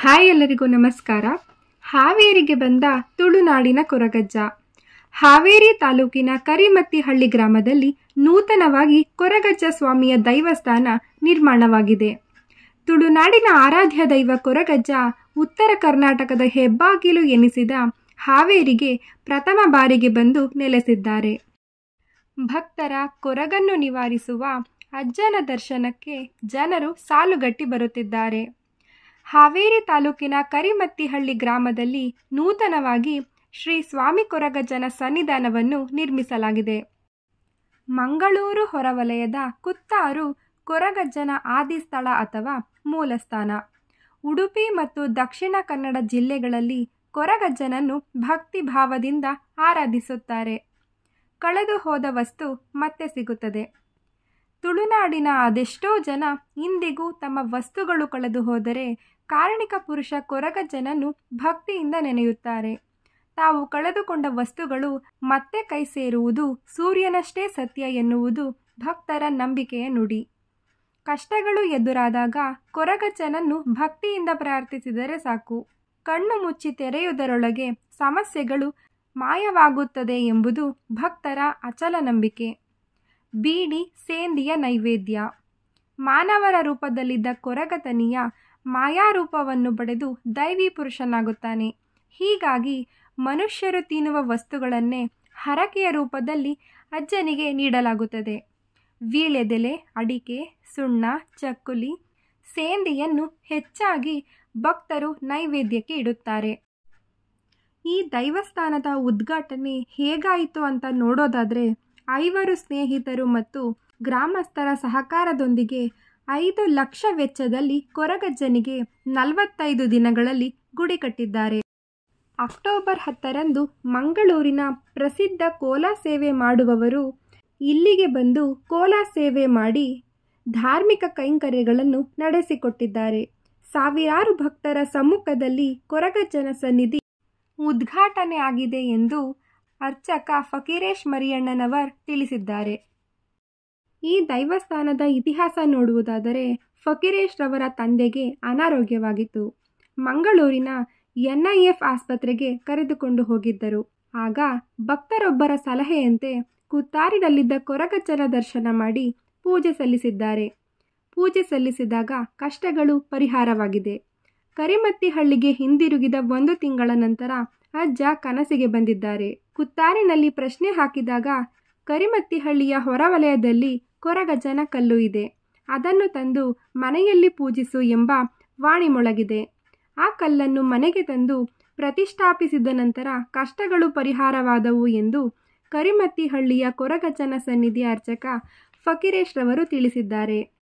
hi ಎಲ್ಲರಿಗೂ ನಮಸ್ಕಾರ ಹಾವೇರಿಗೆ ಬಂದ ತುಳುನಾಡಿನ ಕೊರಗಜ್ಜ ಹಾವೇರಿ ತಾಲೂಕಿನ ಕರಿಮತ್ತಿಹಳ್ಳಿ ಗ್ರಾಮದಲ್ಲಿ ನೂತನವಾಗಿ ಕೊರಗಜ್ಜ ಸ್ವಾಮಿಯ ದೈವಸ್ಥಾನ ನಿರ್ಮಾಣವಾಗಿದೆ ತುಳುನಾಡಿನ ಆರಾಧ್ಯ ದೈವ ಕೊರಗಜ್ಜ ಉತ್ತರ ಕರ್ನಾಟಕದ ಹೆಬ್ಬಾಗಿಲು ಎನಿಸಿದ ಹಾವೇರಿಗೆ ಪ್ರಥಮ ಬಾರಿಗೆ ಬಂದು ನೆಲೆಸಿದ್ದಾರೆ ಭಕ್ತರ ಕೊರಗನ್ನು ನಿವಾರಿಸುವ ಅಜ್ಜನ ದರ್ಶನಕ್ಕೆ ಜನರು ಸಾಲುಗಟ್ಟಿ ಬರುತ್ತಿದ್ದಾರೆ ಹಾವೇರಿ ತಾಲೂಕಿನ ಕರಿಮತ್ತಿಹಳ್ಳಿ ಗ್ರಾಮದಲ್ಲಿ ನೂತನವಾಗಿ ಶ್ರೀ ಸ್ವಾಮಿ ಕೊರಗಜ್ಜನ ಸನ್ನಿಧಾನವನ್ನು ನಿರ್ಮಿಸಲಾಗಿದೆ ಮಂಗಳೂರು ಹೊರವಲಯದ ಕುತ್ತಾರು ಕೊರಗಜ್ಜನ ಆದಿಸ್ಥಳ ಅಥವಾ ಮೂಲಸ್ಥಾನ ಉಡುಪಿ ಮತ್ತು ದಕ್ಷಿಣ ಕನ್ನಡ ಜಿಲ್ಲೆಗಳಲ್ಲಿ ಕೊರಗಜ್ಜನನ್ನು ಭಕ್ತಿ ಭಾವದಿಂದ ಆರಾಧಿಸುತ್ತಾರೆ ಕಳೆದು ಹೋದ ವಸ್ತು ಮತ್ತೆ ಸಿಗುತ್ತದೆ ತುಳುನಾಡಿನ ಅದೆಷ್ಟೋ ಜನ ಇಂದಿಗೂ ತಮ್ಮ ವಸ್ತುಗಳು ಕಳೆದು ಹೋದರೆ ಕಾರಣಿಕ ಪುರುಷ ಕೊರಗಜ್ಜನನ್ನು ಭಕ್ತಿಯಿಂದ ನೆನೆಯುತ್ತಾರೆ ತಾವು ಕಳೆದುಕೊಂಡ ವಸ್ತುಗಳು ಮತ್ತೆ ಕೈ ಸೇರುವುದು ಸೂರ್ಯನಷ್ಟೇ ಸತ್ಯ ಎನ್ನುವುದು ಭಕ್ತರ ನಂಬಿಕೆಯ ನುಡಿ ಕಷ್ಟಗಳು ಎದುರಾದಾಗ ಕೊರಗಜ್ಜನನ್ನು ಭಕ್ತಿಯಿಂದ ಪ್ರಾರ್ಥಿಸಿದರೆ ಸಾಕು ಕಣ್ಣು ಮುಚ್ಚಿ ತೆರೆಯುವುದರೊಳಗೆ ಸಮಸ್ಯೆಗಳು ಮಾಯವಾಗುತ್ತದೆ ಎಂಬುದು ಭಕ್ತರ ಅಚಲ ನಂಬಿಕೆ ಬೀಡಿ ಸೇಂದಿಯ ನೈವೇದ್ಯ ಮಾನವರ ರೂಪದಲ್ಲಿದ್ದ ಕೊರಗತನಿಯ ಮಾಯಾರೂಪವನ್ನು ಪಡೆದು ದೈವಿ ಪುರುಷನಾಗುತ್ತಾನೆ ಹೀಗಾಗಿ ಮನುಷ್ಯರು ತಿನ್ನುವ ವಸ್ತುಗಳನ್ನೇ ಹರಕೆಯ ರೂಪದಲ್ಲಿ ಅಜ್ಜನಿಗೆ ನೀಡಲಾಗುತ್ತದೆ ವೀಳ್ಯದೆಲೆ ಅಡಿಕೆ ಸುಣ್ಣ ಚಕ್ಕುಲಿ ಸೇಂದಿಯನ್ನು ಹೆಚ್ಚಾಗಿ ಭಕ್ತರು ನೈವೇದ್ಯಕ್ಕೆ ಇಡುತ್ತಾರೆ ಈ ದೈವಸ್ಥಾನದ ಉದ್ಘಾಟನೆ ಹೇಗಾಯಿತು ಅಂತ ನೋಡೋದಾದರೆ ಐವರು ಸ್ನೇಹಿತರು ಮತ್ತು ಗ್ರಾಮಸ್ಥರ ಸಹಕಾರದೊಂದಿಗೆ ಐದು ಲಕ್ಷ ವೆಚ್ಚದಲ್ಲಿ ಕೊರಗಜ್ಜನಿಗೆ ನಲವತ್ತೈದು ದಿನಗಳಲ್ಲಿ ಗುಡಿ ಕಟ್ಟಿದ್ದಾರೆ ಅಕ್ಟೋಬರ್ ಹತ್ತರಂದು ಮಂಗಳೂರಿನ ಪ್ರಸಿದ್ಧ ಕೋಲಾ ಸೇವೆ ಮಾಡುವವರು ಇಲ್ಲಿಗೆ ಬಂದು ಕೋಲಾ ಸೇವೆ ಮಾಡಿ ಧಾರ್ಮಿಕ ಕೈಂಕರ್ಯಗಳನ್ನು ನಡೆಸಿಕೊಟ್ಟಿದ್ದಾರೆ ಸಾವಿರಾರು ಭಕ್ತರ ಸಮ್ಮುಖದಲ್ಲಿ ಕೊರಗಜ್ಜನ ಸನ್ನಿಧಿ ಉದ್ಘಾಟನೆ ಆಗಿದೆ ಎಂದು ಅರ್ಚಕ ಫಕೀರೇಶ್ ಮರಿಯಣ್ಣನವರ್ ತಿಳಿಸಿದ್ದಾರೆ ಈ ದೈವಸ್ಥಾನದ ಇತಿಹಾಸ ನೋಡುವುದಾದರೆ ಫಕೀರೇಶ್ ರವರ ತಂದೆಗೆ ಅನಾರೋಗ್ಯವಾಗಿತ್ತು ಮಂಗಳೂರಿನ ಎನ್ಐಎಫ್ ಆಸ್ಪತ್ರೆಗೆ ಕರೆದುಕೊಂಡು ಹೋಗಿದ್ದರು ಆಗ ಭಕ್ತರೊಬ್ಬರ ಸಲಹೆಯಂತೆ ಕುತ್ತಾರಿನಲ್ಲಿದ್ದ ಕೊರಗಜ್ಜನ ದರ್ಶನ ಮಾಡಿ ಪೂಜೆ ಸಲ್ಲಿಸಿದ್ದಾರೆ ಪೂಜೆ ಸಲ್ಲಿಸಿದಾಗ ಕಷ್ಟಗಳು ಪರಿಹಾರವಾಗಿದೆ ಕರಿಮತ್ತಿಹಳ್ಳಿಗೆ ಹಿಂದಿರುಗಿದ ಒಂದು ತಿಂಗಳ ನಂತರ ಅಜ್ಜ ಕನಸಿಗೆ ಬಂದಿದ್ದಾರೆ ಕುತ್ತಾರಿನಲ್ಲಿ ಪ್ರಶ್ನೆ ಹಾಕಿದಾಗ ಕರಿಮತ್ತಿಹಳ್ಳಿಯ ಹೊರವಲಯದಲ್ಲಿ ಕೊರಗಜ್ಜನ ಕಲ್ಲು ಇದೆ ಅದನ್ನು ತಂದು ಮನೆಯಲ್ಲಿ ಪೂಜಿಸು ಎಂಬ ವಾಣಿ ಮೊಳಗಿದೆ ಆ ಕಲ್ಲನ್ನು ಮನೆಗೆ ತಂದು ಪ್ರತಿಷ್ಠಾಪಿಸಿದ ನಂತರ ಕಷ್ಟಗಳು ಪರಿಹಾರವಾದವು ಎಂದು ಕರಿಮತ್ತಿಹಳ್ಳಿಯ ಕೊರಗಜ್ಜನ ಸನ್ನಿಧಿ ಅರ್ಚಕ ಫಕೀರೇಶ್ ರವರು ತಿಳಿಸಿದ್ದಾರೆ